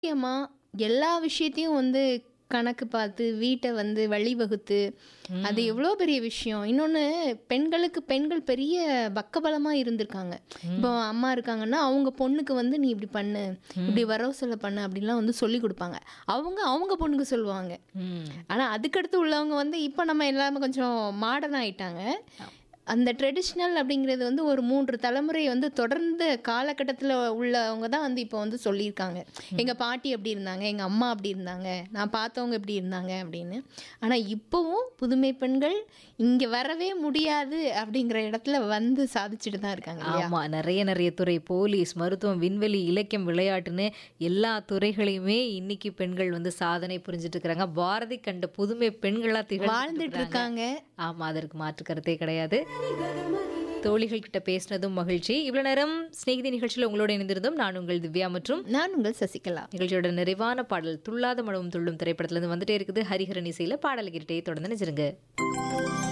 முக்கியமா எல்லா விஷயத்தையும் வந்து கணக்கு பார்த்து வீட்டை வந்து வழிவகுத்து அது எவ்வளோ பெரிய விஷயம் இன்னொன்று பெண்களுக்கு பெண்கள் பெரிய பக்கபலமாக இருந்திருக்காங்க இப்போ அம்மா இருக்காங்கன்னா அவங்க பொண்ணுக்கு வந்து நீ இப்படி பண்ணு இப்படி வரவு சொல்ல பண்ணு அப்படின்லாம் வந்து சொல்லி கொடுப்பாங்க அவங்க அவங்க பொண்ணுக்கு சொல்லுவாங்க ம். ஆனால் அதுக்கடுத்து உள்ளவங்க வந்து இப்போ நம்ம எல்லாமே கொஞ்சம் மாடர்ன் ஆயிட்டாங்க அந்த ட்ரெடிஷ்னல் அப்படிங்கிறது வந்து ஒரு மூன்று தலைமுறை வந்து தொடர்ந்த காலகட்டத்தில் உள்ளவங்க தான் வந்து இப்போ வந்து சொல்லியிருக்காங்க எங்கள் பாட்டி அப்படி இருந்தாங்க எங்கள் அம்மா அப்படி இருந்தாங்க நான் பார்த்தவங்க இப்படி இருந்தாங்க அப்படின்னு ஆனால் இப்போவும் புதுமை பெண்கள் இங்கே வரவே முடியாது அப்படிங்கிற இடத்துல வந்து சாதிச்சுட்டு தான் இருக்காங்க இல்லையா ஆமா நிறைய நிறைய துறை போலீஸ் மருத்துவம் விண்வெளி இலக்கியம் விளையாட்டுன்னு எல்லா துறைகளையுமே இன்னைக்கு பெண்கள் வந்து சாதனை புரிஞ்சுட்டு இருக்கிறாங்க பாரதி கண்ட புதுமை பெண்களா திகழ் வாழ்ந்துட்டு இருக்காங்க ஆமா அதற்கு மாற்று கருத்தே கிடையாது தோழிகள் கிட்ட பேசினதும் மகிழ்ச்சி இவ்வளவு நேரம் சிநேகிதி நிகழ்ச்சியில் உங்களோட இணைந்திருந்தோம் நான் உங்கள் திவ்யா மற்றும் நான் உங்கள் சசிகலா நிகழ்ச்சியோட நிறைவான பாடல் துள்ளாத மனவும் துள்ளும் திரைப்படத்துல இருந்து வந்துட்டே இருக்குது ஹரிஹரன் இசையில பாடல் கிட்டே தொடர்ந்து நினைச்சிருங்க